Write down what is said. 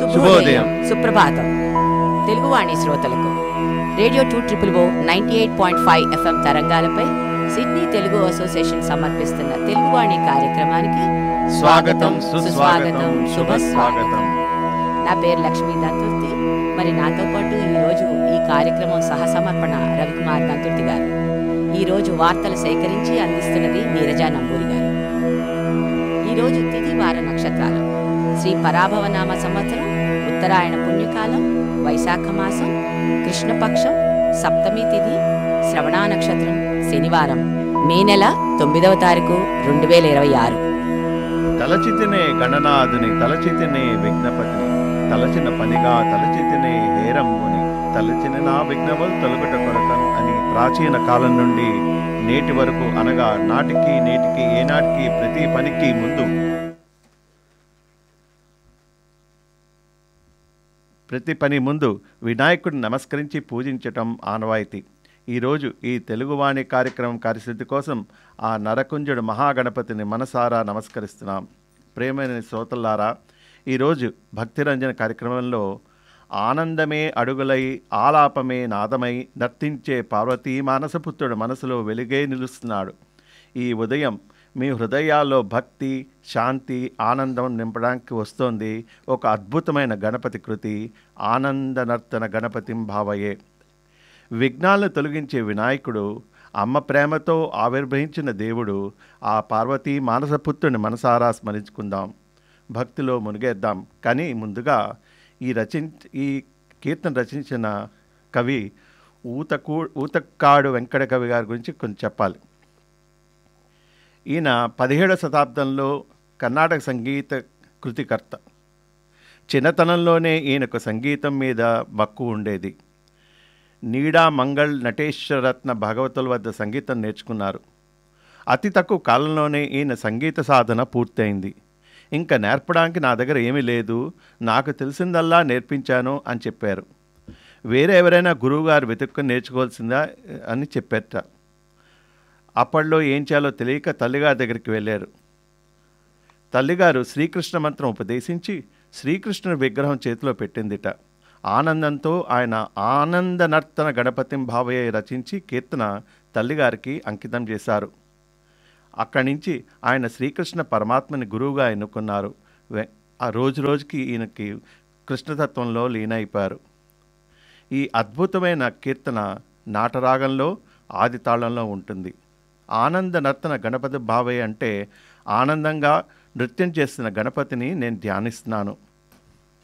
శుభోదయం. సుప్రభాతం తెలుగువాణి శ్రోతలకు radio two triple O ninety eight point five FM తరంగాలపై సిడ్నీ తెలుగు అసోసియేషన్ సమర్పిస్తున్న తెలుగువాణి కార్యక్రమానికి స్వాగతం సుస్వాగతం శుభ స్వాగతం నా పేరు లక్ష్మీ దంతుర్తి మరి నాతో పాటు ఈరోజు ఈ కార్యక్రమం సహసమర్పణ రవికుమార్ దంతుర్తి గారు ఈరోజు వార్తలు సేకరించి అందిస్తున్నది నీరజా నంబూరి గారు ఈరోజు తిథి వార నక్షత్రాలు శ్రీ పరాభవనామ సంవత్సరం ఉత్తరాయణ పుణ్యకాలం వైశాఖ మాసం కృష్ణపక్షం సప్తమి తిథి శ్రవణ నక్షత్రం శనివారం మే నెల తొమ్మిదవ తారీఖు రెండు వేల ఇరవై ఆరు తలచితినే గణనాథుని తలచితినే విఘ్నపతిని తలచిన పనిగా తలచితినే హేరంబుని తలచిన నా విఘ్నములు తొలగట కొరకను అని ప్రాచీన కాలం నుండి నేటి వరకు అనగా నాటికి నేటికి ఏనాటికి ప్రతి పనికి ముందు ప్రతి పని ముందు వినాయకుడిని నమస్కరించి పూజించటం ఆనవాయితీ ఈరోజు ఈ తెలుగువాణి కార్యక్రమం కార్యసిద్ధి కోసం ఆ నరకుంజుడు మహాగణపతిని మనసారా నమస్కరిస్తున్నాం ప్రేమైన శ్రోతల్లారా ఈరోజు భక్తిరంజన కార్యక్రమంలో ఆనందమే అడుగులై ఆలాపమే నాదమై నర్తించే పార్వతీ మానసపుత్రుడు మనసులో వెలుగే నిలుస్తున్నాడు ఈ ఉదయం మీ హృదయాల్లో భక్తి శాంతి ఆనందం నింపడానికి వస్తోంది ఒక అద్భుతమైన గణపతి కృతి ఆనంద నర్తన గణపతిం భావయే విఘ్నాలను తొలగించే వినాయకుడు అమ్మ ప్రేమతో ఆవిర్భవించిన దేవుడు ఆ పార్వతీ మానసపుత్రుని మనసారా స్మరించుకుందాం భక్తిలో మునిగేద్దాం కానీ ముందుగా ఈ రచన ఈ కీర్తన రచించిన కవి ఊతకూ ఊతక్కాడు వెంకట కవి గారి గురించి కొంచెం చెప్పాలి ఈయన పదిహేడవ శతాబ్దంలో కర్ణాటక సంగీత కృతికర్త చిన్నతనంలోనే ఈయనకు సంగీతం మీద మక్కువ ఉండేది నీడా మంగళ్ నటేశ్వరరత్న భాగవతుల వద్ద సంగీతం నేర్చుకున్నారు అతి తక్కువ కాలంలోనే ఈయన సంగీత సాధన పూర్తయింది ఇంకా నేర్పడానికి నా దగ్గర ఏమీ లేదు నాకు తెలిసిందల్లా నేర్పించాను అని చెప్పారు వేరే ఎవరైనా గురువుగారు వెతుక్కుని నేర్చుకోవాల్సిందా అని చెప్పారట అప్పట్లో ఏం చేయాలో తెలియక తల్లిగారి దగ్గరికి వెళ్ళారు తల్లిగారు శ్రీకృష్ణ మంత్రం ఉపదేశించి శ్రీకృష్ణుని విగ్రహం చేతిలో పెట్టిందిట ఆనందంతో ఆయన ఆనంద నర్తన గణపతిం భావయ్య రచించి కీర్తన తల్లిగారికి అంకితం చేశారు అక్కడి నుంచి ఆయన శ్రీకృష్ణ పరమాత్మని గురువుగా ఎన్నుకున్నారు వె- ఆ రోజు రోజుకి ఈయనకి కృష్ణతత్వంలో లీనైపోయారు ఈ అద్భుతమైన కీర్తన నాటరాగంలో ఆది తాళంలో ఉంటుంది ఆనంద నర్తన గణపతి భావయ్య అంటే ఆనందంగా నృత్యం చేస్తున్న గణపతిని నేను ధ్యానిస్తున్నాను